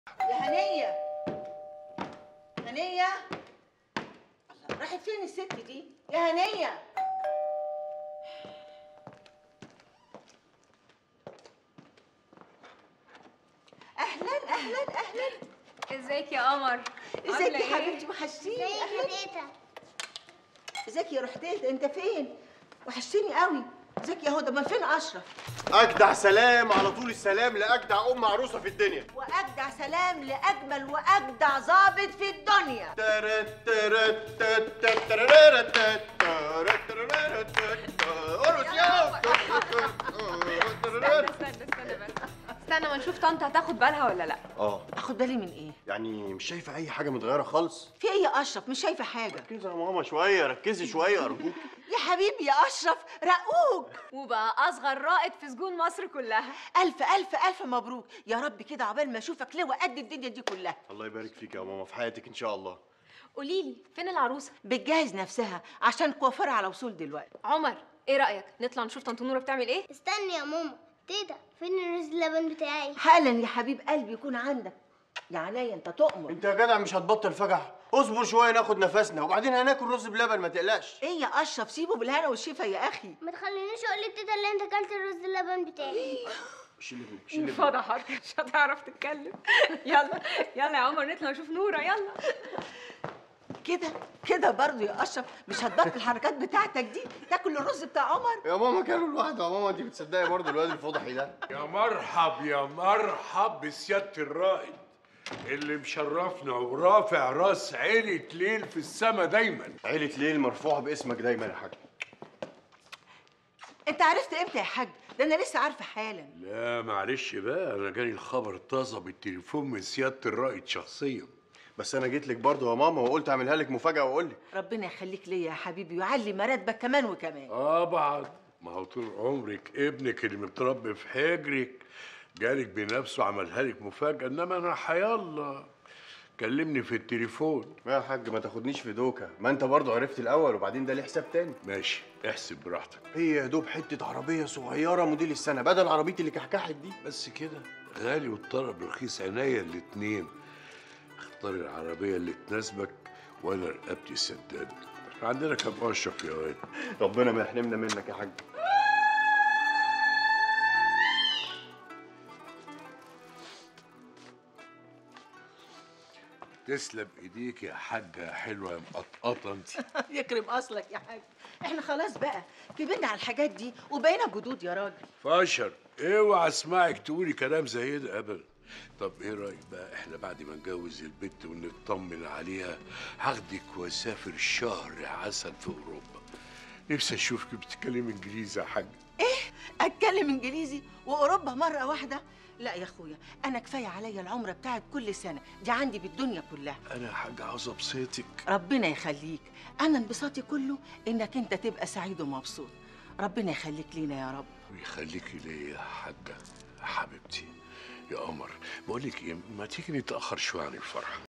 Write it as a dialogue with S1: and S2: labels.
S1: يا هنية هنية الله راحت فين الست دي يا هنية اهلا اهلا اهلا
S2: ازيك يا قمر
S1: ازيك
S2: عاملة
S1: يا
S2: إيه؟
S1: حبيبتي وحشتيني
S3: ازيك يا
S1: اهلا
S3: تيتا
S1: ازيك يا رحتيت انت فين وحشتني قوي ازيك يا هدى امال فين اشرف
S4: اجدع سلام على طول السلام لاجدع ام عروسه في الدنيا
S1: واجدع سلام لاجمل واجدع ضابط في الدنيا
S4: ترت ترت ترت ترت ترت ترت ترت ترت ترت. ارقص يا
S2: استنى استنى استنى بس استنى ما نشوف طنط هتاخد بالها ولا لا
S4: اه
S1: اخد بالي من ايه
S4: يعني مش شايفه اي حاجه متغيره خالص
S1: في ايه يا اشرف مش شايفه حاجه
S4: ركزي يا ماما شويه ركزي شويه ارجوك
S1: يا حبيبي يا اشرف رقوق
S2: وبقى اصغر رائد في سجون مصر كلها
S1: الف الف الف مبروك يا رب كده عقبال ما اشوفك لواء قد الدنيا دي كلها
S4: الله يبارك فيك يا ماما في حياتك ان شاء الله
S2: قولي لي فين العروسه
S1: بتجهز نفسها عشان كوافرة على وصول دلوقتي
S2: عمر ايه رايك نطلع نشوف طنط نوره بتعمل ايه
S3: استني يا ماما تيتا فين الرز اللبن بتاعي
S1: حالا يا حبيب قلبي يكون عندك يا عينيا انت تؤمر
S4: انت يا جدع مش هتبطل فجع اصبر شويه ناخد نفسنا وبعدين هناكل رز بلبن ما تقلقش
S1: ايه يا اشرف سيبه بالهنا والشفا يا اخي
S3: ما تخلينيش اقول لتيتا اللي انت اكلت الرز اللبن بتاعي
S4: شيل ابنك شيل ابنك
S2: فضحك مش هتعرف تتكلم يلا يلا يا عمر نطلع نشوف نوره يلا
S1: كده كده برضه يا اشرف مش هتبطل الحركات بتاعتك دي تاكل الرز بتاع عمر
S4: يا ماما كانوا لوحده يا ماما انت بتصدقي برضه الواد الفضحي ده
S5: يا مرحب يا مرحب بسيادة الرائد اللي مشرفنا ورافع راس عيلة ليل في السما دايما
S4: عيلة ليل مرفوعة باسمك دايما يا حاج
S1: انت عرفت امتى يا حاج ده انا لسه عارفه حالا
S5: لا معلش بقى انا جاني الخبر طازه بالتليفون من سيادة الرائد شخصيا
S4: بس انا جيت لك برضه يا ماما وقلت اعملها لك مفاجأة واقول لك
S1: ربنا يخليك ليا يا حبيبي ويعلي مراتبك كمان وكمان
S5: اه بعد ما هو طول عمرك ابنك اللي متربي في حجرك جالك بنفسه عملها لك مفاجأة انما انا حيالله كلمني في التليفون
S4: يا حاج ما تاخدنيش في دوكة ما انت برضه عرفت الاول وبعدين ده ليه حساب تاني
S5: ماشي احسب براحتك
S4: هي يا دوب حتة عربية صغيرة موديل السنة بدل عربيتي اللي كحكحت دي
S5: بس كده غالي والطلب رخيص عينيا الاتنين اختار العربية اللي تناسبك وانا رقبتي سداد احنا عندنا كام اشرف يا واد
S4: ربنا ما يحرمنا منك يا حاج
S5: تسلم ايديك يا حاجة حلوة يا مقطقطة انت
S1: يكرم اصلك يا حاج احنا خلاص بقى كبرنا على الحاجات دي وبقينا جدود يا راجل
S5: فاشر اوعى اسمعك تقولي كلام زي ده ابدا طب ايه رايك بقى احنا بعد ما نجوز البت ونطمن عليها هاخدك واسافر شهر عسل في اوروبا نفسي اشوفك بتتكلم انجليزي يا حاج
S1: اتكلم انجليزي واوروبا مره واحده لا يا اخويا انا كفايه عليا العمره بتاعت كل سنه دي عندي بالدنيا كلها
S5: انا يا حاج عاوز ابسطك
S1: ربنا يخليك انا انبساطي كله انك انت تبقى سعيد ومبسوط ربنا يخليك لينا يا رب
S5: ويخليكي ليا يا حاجه يا حبيبتي يا قمر بقول لك ايه ما تيجي نتاخر شويه عن الفرح